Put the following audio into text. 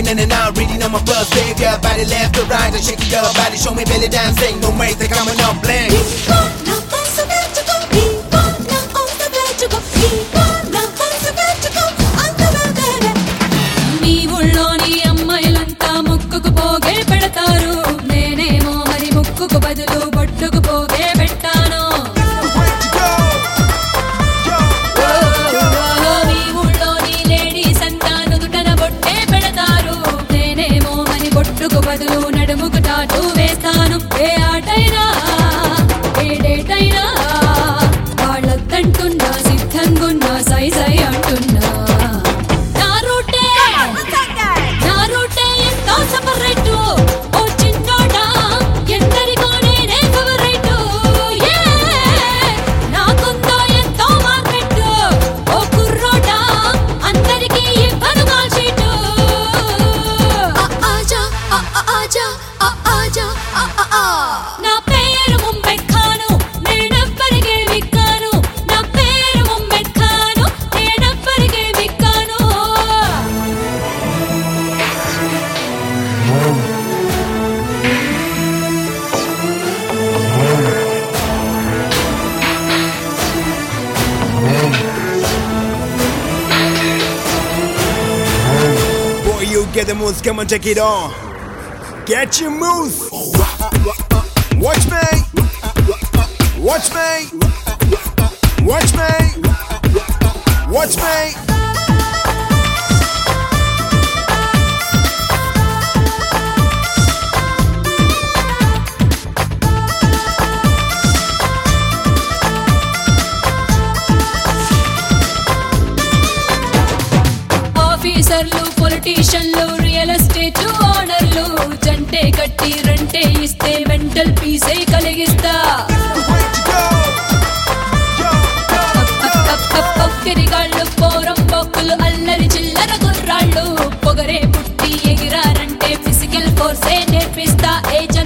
going in and out, reading on my first day. Girl, body left to right, and shake your body, show me belly dancing. No mate, they coming up blank. మీ ఊళ్ళోని అమ్మాయిలంతా ముక్కుకు పోగే పెడతారు నేనేమో మరి ముక్కుకు బదులు బొట్టుకు పోగే పెట్టాను ఓ, మీ ఊళ్ళోని ladies అంతా నుదుటన బొట్టే పెడతారు నేనేమో మరి బొట్టుకు బదులు నడుముకు టాటూ వేస్తాను ఏ ఆటైనా ఏ డేటైనా వాళ్ళొద్దంటున్నా సిద్ధంగున్నా సై సై అంటున్నా నా రూటే నా రూటే ఎంతో సపరేటు ఓ చిన్నోడా ఎందరికో నేనే ఫేవరెటు ఏ నాకుందో ఎంతో మార్కెట్ ఓ కుర్రోడా అందరికీ ఇవ్వను కాల్ షీటు ఆజా ఆజా ఆజా నా పేరు ముంబెట్ ఖాను నేనెవ్వరికే విక్కాను నా పేరు ముంబెట్ Khan నేనెవ్వరికే విక్కాను Boy, you get the moves, come on, take it on. Get your moves. Watch me. Watch me. Watch me. Watch me. ఆఫీసర్లు పొలిటీషియన్లు రియల్ ఎస్టేట్ ఓనర్లు జంటే కట్టి రెంటే ఇస్తే మెంటల్ పీసే కలిగిస్తా పక్కిరిగాళ్ళు పోరం బొక్కులు అల్లరి చిల్లర గుర్రాళ్ళు పొగరే పుట్టి ఎగిరారంటే ఫిజికల్ ఫోర్సే నేర్పిస్తా ఏ